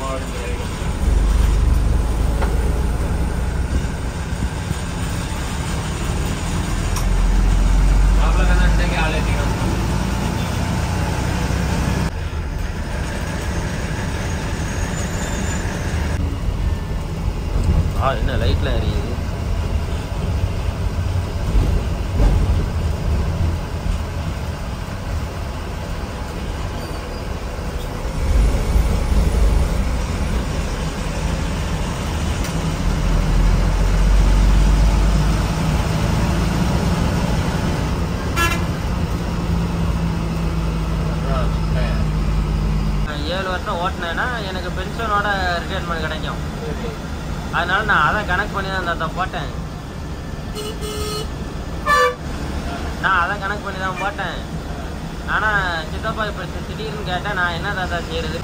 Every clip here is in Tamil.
ஆ என்ன லைட்ல எரியுது நான் ஏழு வருஷம் ஓட்டினேன்னா எனக்கு பென்ஷனோட ரிட்டைர்மெண்ட் கிடைக்கும் அதனால நான் அதை கணக்கு பண்ணி தான் தாத்தா போட்டேன் நான் அதை கணக்கு பண்ணி தான் போட்டேன் ஆனால் சித்தப்பா இப்போ திடீர்னு கேட்டால் நான் என்ன தாத்தா செய்யறது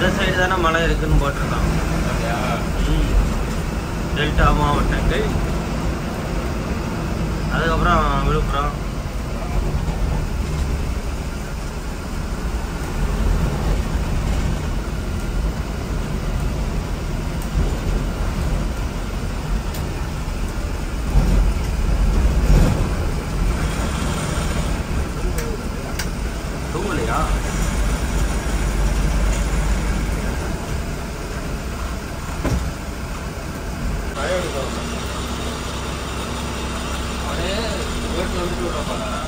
இந்த சைடு தானே மலை இருக்குன்னு போட்டிருக்கான் அப்படியா? ம். டெல்டா மாவட்டங்கள் அதுக்கப்புறம் விழுப்புரம் தூங்கலையா டயர்டு தான். அவனே வீட்டுல வந்துட்டு விட போறேன்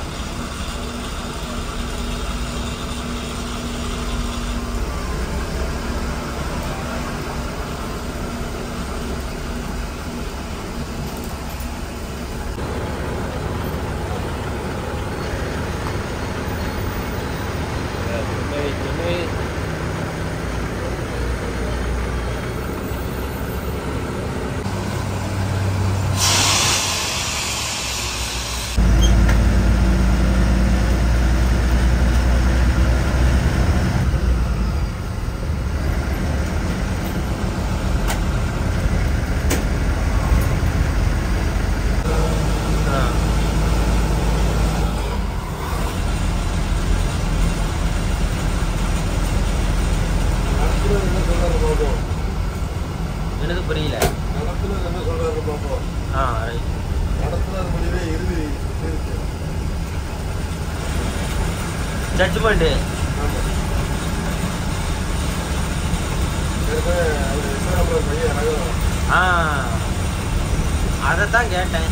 ஆ. நடத்துல என்ன சொல்றாரு பாப்போம் எனக்கு புரியல நடத்துல என்ன சொல்றாரு பாப்போம் ஆ ரைட் நடத்துல முடிவே இறுதி இருக்கு ஜட்ஜ்மெண்ட்டு ஆமா ஏற்கனவே அவர் இஸ்லாமியர் பையன் எனக்கு ஆ அதை தான் கேட்டேன்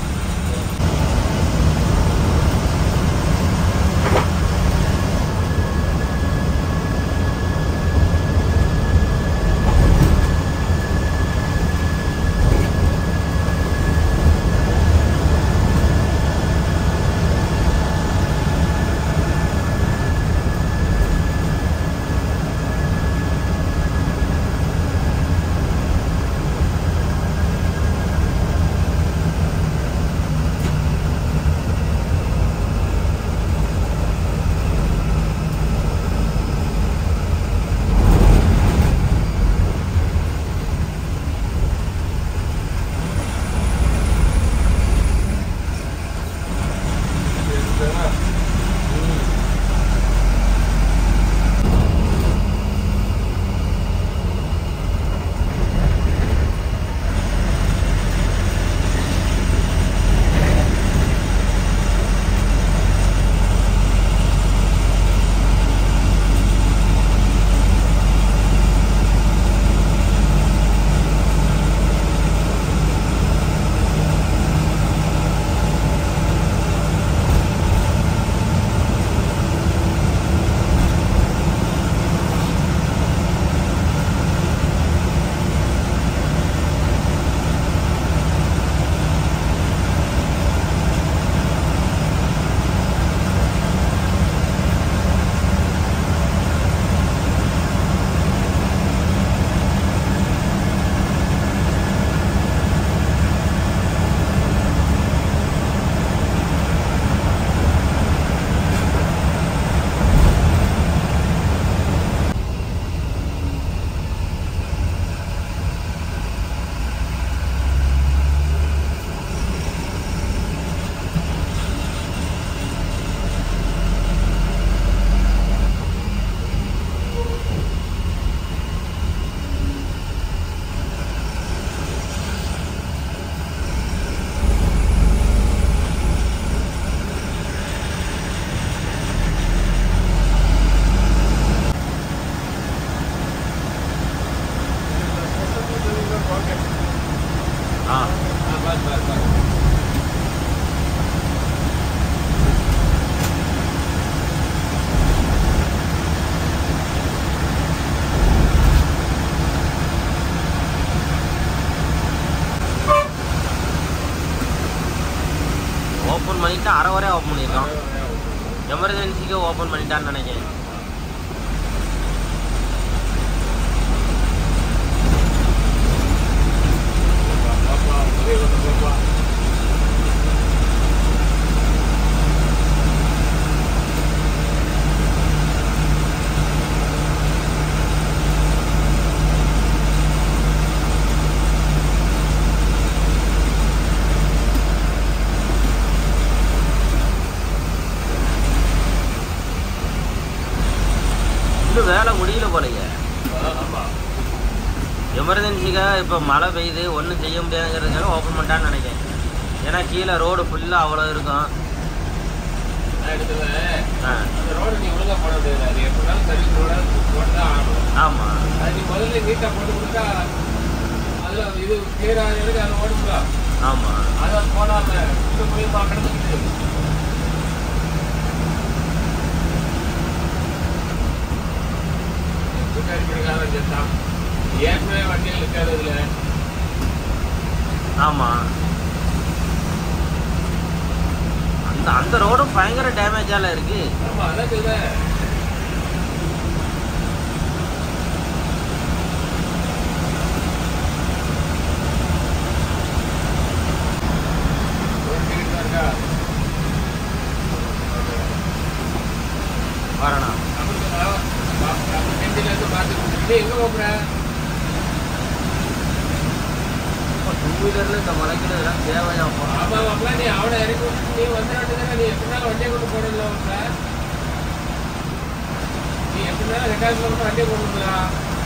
இருக்குதுன்னா ஆ ஆ பாரு பாரு பாரு ஓப்பன் பண்ணிட்டு அரை வரை ஓப்பன் பண்ணியிருக்கான் எமர்ஜென்சிக்கு ஓப்பன் பண்ணிட்டான்னு நினைக்கிறேன் பாப்பா ஒரே ஒரு பாப்பா ஆமா எமர்ஜென்சிக்காக இப்போ மழை பெய்யுது ஒன்றும் செய்ய முடியாதுங்கிறதுக்காக ஓப்பன் பண்ணிட்டான்னு நினைக்கிறேன் ஏன்னா கீழே ரோடு ஃபுல்லாக அவ்வளோ இருக்கும் நான் எடுத்துவேன் ஆ அந்த ரோடு நீ ஒழுங்கா போட முடியாது அது எப்படினாலும் சர்வீஸ் ரோட போட்டு தான் ஆகணும் ஆமாம் அது நீ முதல்ல நீட்டா போட்டு கொடுத்தா அதுல இது கிளியர் ஆகிறதுக்கு அது ஓடுங்களா ஆமாம் அது அது போடாம இது மூலியமா கிடந்துக்கிட்டு கூட்டாளி பிடிக்காத செத்தான் ஏற்கனவே வண்டிகள் இருக்காது இதுல ஆமாம் அந்த அந்த ரோடும் பயங்கர டேமேஜால இருக்கு ஆமா அதான் சொல்றேன் ஒரு ticket தான் இருக்கா? வரணும் நமக்கு நான் பா- நம்ம செந்தில இருந்து பார்த்து கொடுத்துட்டு எங்க போற டூ வீலரில் இந்த மலைக்குள்ள இதெல்லாம் தேவையாப்பா ஆமா மாப்பிள்ள நீ அவனை இறக்கி விட்டுட்டு நீ வந்துட வேண்டியதானே நீ எப்படினாலும் வண்டியை கொண்டு போடல மாப்பிள்ள நீ எப்படினாலும் ரெண்டாயிரம் கிலோமீட்டர் வண்டியை கொண்டு போகலாம்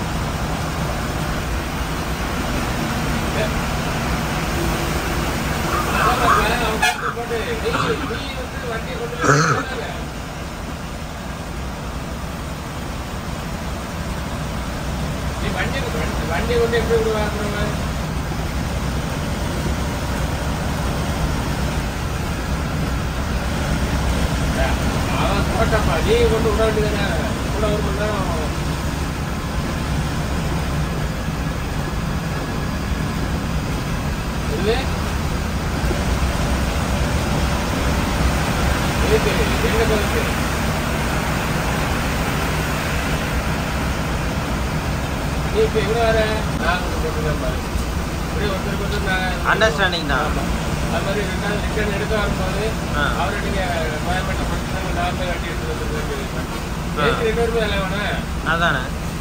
அதான் மாப்பிள்ள, அவன் கூப்பிட்டு போட்டு, நீ நீ வந்து வண்டியை கொண்டு போய் விட்டுறாங்க. நீ வண்டி வண்டி கொண்டு எப்படி விடுவாங்க அவன் போட்டப்பா நீ கொண்டு விட வேண்டியதானே கூட ஒரு மணி நேரம் ஆகும். இதுவே? எதுக்கு? எங்க போகுது? நீ இப்ப எங்க வர? நான் கொண்டு போட்டுதான் பாரு. இப்படியே ஒருத்தருக்கு ஒருத்தர் நான் Understanding தான். ஆமா. அது மாதிரி ரெண்டாவது ரிட்டர்ன் எடுக்க வரும்போது ஆ. அவரை நீங்க கோயம்பேட்டை படிச்சுதாங்க நான் போய் வண்டி எடுத்து வந்துருக்கேன் ஆ. எதுக்கு ரெண்டு பேருமே இல்லை வேணா அதானே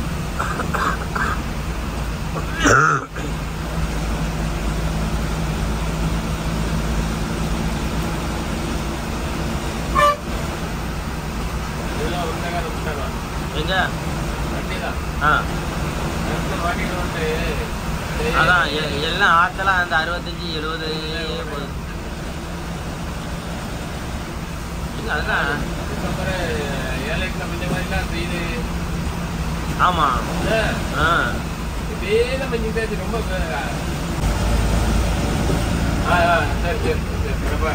இதெல்லாம் உண்டாக விட்டாங்க எங்க வண்டி தான் ஆ மாட்டிட்டு வந்து அதான் எ- எல்லாம் ஆத்தெல்லாம் அந்த அறுபத்தஞ்சி எழுபது போகுது இல்ல, அதுதான் அதுக்கப்புறம் ஏழைக்கு இந்த மாதிரிலாம் செய்து ஆமா ஆ இதே நம்ம செஞ்சாச்சு ரொம்ப பே- ஆ ஆ சரி சரி சரி ரொம்ப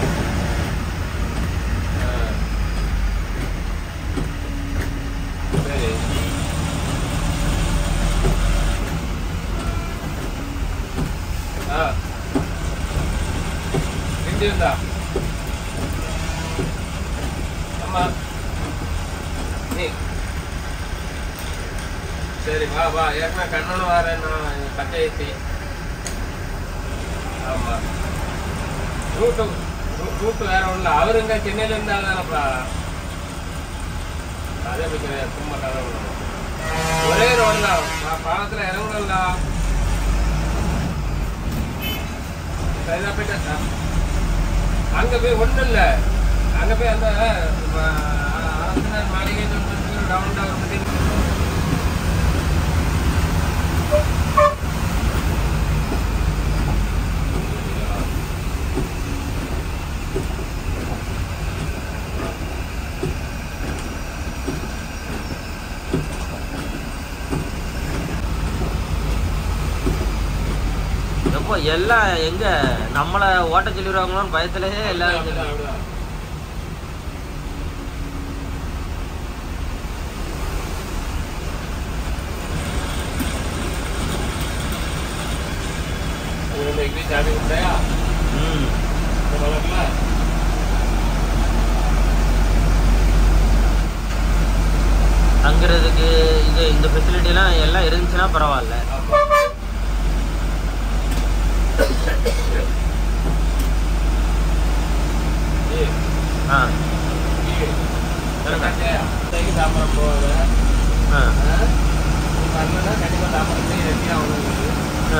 ஆ. சரி ஆ ரெண்டு இருந்தா ஆமா நீ சரி வா வா ஏற்கனவே கண்ணனும் வரேன் நான் பச்சை ஏசி ஆமா ரூட்டு ரூட்டு வேற ஒன்றும் இல்லை அவர் இங்க சென்னையில இருந்தாதானப்பா அதே பிரச்சனை சும்மா கதை விடணும். ஒரே ரோடு தான் பா- பாலத்துல இறங்கணும்ல சரிதான் போயிட்டா அங்க போய் ஒண்ணும் இல்ல அங்க போய் அந்த ம, அரசனர் மாளிகை ரவுண்டா ஒரு பத்தி எப்போ எல்லாம் எங்க நம்மளை ஓட்ட சொல்லிடுவாங்களோன்னு பயத்திலேயே எல்லாரும் அப்படிதான், அப்படிதான். அது வந்து இட்லி சாமி கும்பிட்டாயா ம் இந்த மலர்ல தங்குறதுக்கு இது இந்த ஃபெசிலிட்டிலாம் எல்லாம் இருந்துச்சுன்னா பரவாயில்ல ஆமா ஏய், ஆ ஏய், சொல்லுங்க. இன்னைக்கு தாம்பரம் போகுது ஆ வரலன்னா கண்டிப்பா தாம்பரம் போய் ரெடி ஆகணும் ஆ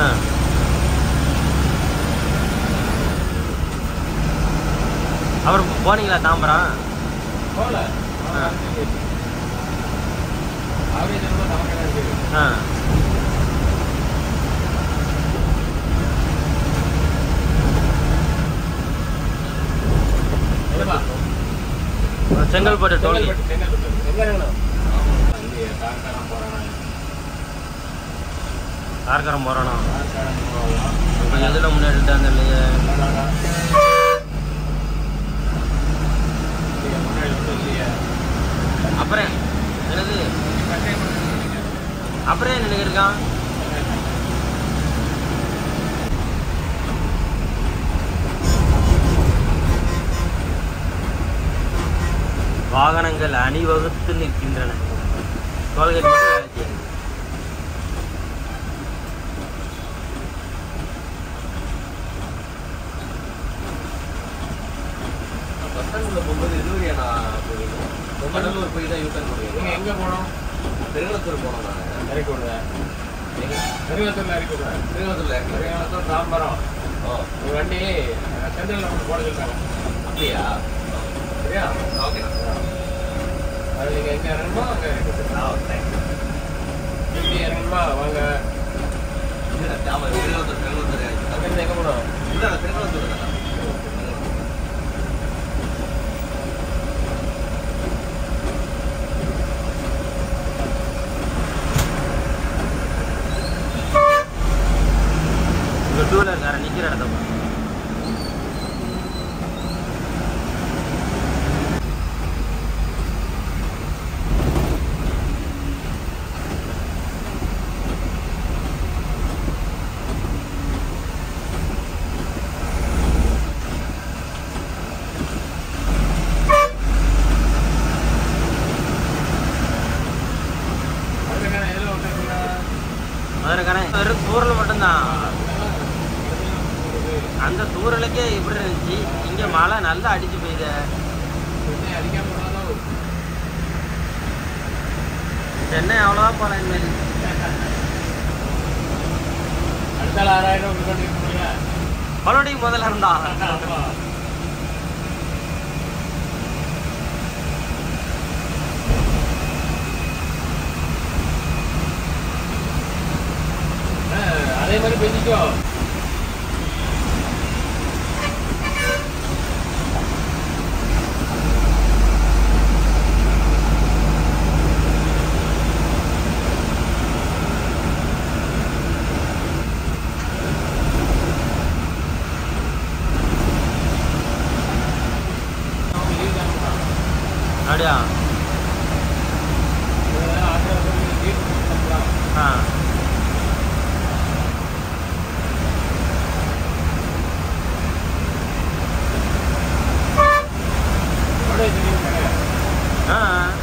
அப்புறம் போனீங்களா தாம்பரம் போல ஆ. அவரே சொல்லுவோம் நமக்கு என்ன இருக்கு ஆ ஆ என்னப்பா? செங்கல்பட்டு டோல் செங்கல்பட்டு, செங்கல்பட்டு. எங்க இறங்கணும்? இல்லையே, கார்காரம் போறானா? கார்கரம் போகிறோம் கார்காரம் போறானா? இப்போ எதில் முன்னாடி இல்லையே அடாடா. இல்லையே, முன்னாடி ஒண்ணும் இல்லையே. அப்புறம் என்னது கட்டாயம் பண்ணிருக்கீங்க. அப்புறம் என்ன இருக்கான் வாகனங்கள் அணிவகுத்து நிற்கின்றன டோல்கேட் மட்டும் வேலை செய்யாது பஸ் ஸ்டாண்டுக்குள்ள போகும்போது இது வழியா நான் போயிருக்கேன் கடலூர் போய் தான் யூட்டர் நீங்க போயிருக்கேன் எங்க போனோம் பெருங்களத்தூர் போனோம் நான் இறக்கி விடுங்க பெருங்கத்தூர்ல இறக்கி விடுறேன் பெருங்களத்தூர்ல இறங்கி பெருங்கத்தூர் தாம்பரம் ஓ ஒரு வண்டி சென்ட்ரல்ல கொண்டு போட சொல்லிட்டாங்க அப்படியா சரியா ஓகே அது நீங்க எங்க இறங்கணுமோ அங்க இறக்கி விட்டுருங்க. ஆ தேங்க்ஸ் எப்படி இறங்கணுமா வாங்க இல்லை ஆமாம் பெருங்களத்தூர் பெருங்களத்தூர் இறங்கி அங்க இருந்து எங்க போனோம் இல்லை பெருங்களத்தூர் தான் இங்கே டூ வீலர்காரன் நிற்கிற இடத்த பாரு. அதுக்கான எதுல விட்டுருக்கீங்க மதுரைக்காரன் வெறும் தூரல் மட்டும்தான் அந்த தூரலுக்கே இப்படி இருந்துச்சு இங்கே மழை நல்லா அடிச்சு போயுது அடிக்காம போனாலும் சென்னை அவ்வளோதான் போகலாம் இனிமேல் அடுத்த ஆள் ஆறாயிரம் ரூபாய் கொண்டு முடியல மறுபடியும் முதல்ல இருந்தா அதே மாதிரி பெஞ்சிக்கோ அப்படியா ஆ ஆ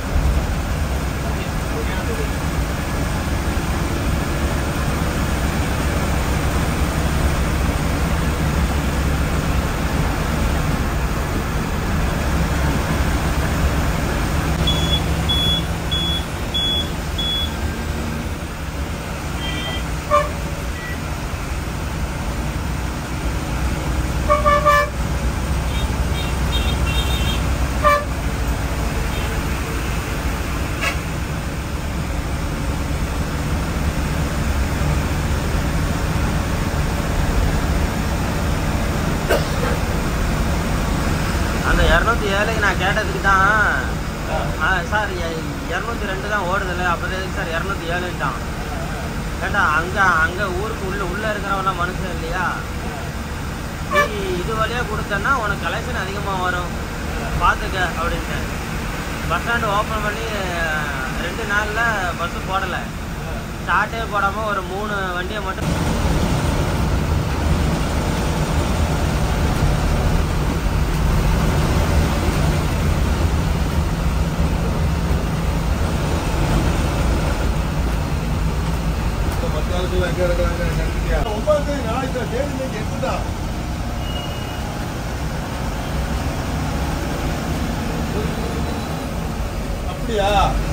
அந்த இரநூத்தி ஏழுக்கு நான் கேட்டதுக்கு தான் ஆ, சார் இரநூத்தி ரெண்டு தான் ஓடுதில்ல அப்புறம் எதுக்கு சார் இரநூத்தி ஏழுன்ட்டான் ஏண்டா அங்கே அங்கே ஊருக்கு உள்ள உள்ளே இருக்கிறவன்லாம் மனுஷன் இல்லையா நீ இது வழியாக கொடுத்தன்னா உனக்கு கலெக்ஷன் அதிகமாக வரும் பார்த்துக்க அப்படின்ட்டு பஸ் ஸ்டாண்டு ஓப்பன் பண்ணி அஹ், ரெண்டு நாளில் பஸ்ஸு போடலை ஸ்டார்ட்டே போடாமல் ஒரு மூணு வண்டியை மட்டும் ஒன்பது நாளைக்கு தேதி இன்னைக்கு எட்டுதான் அப்படியா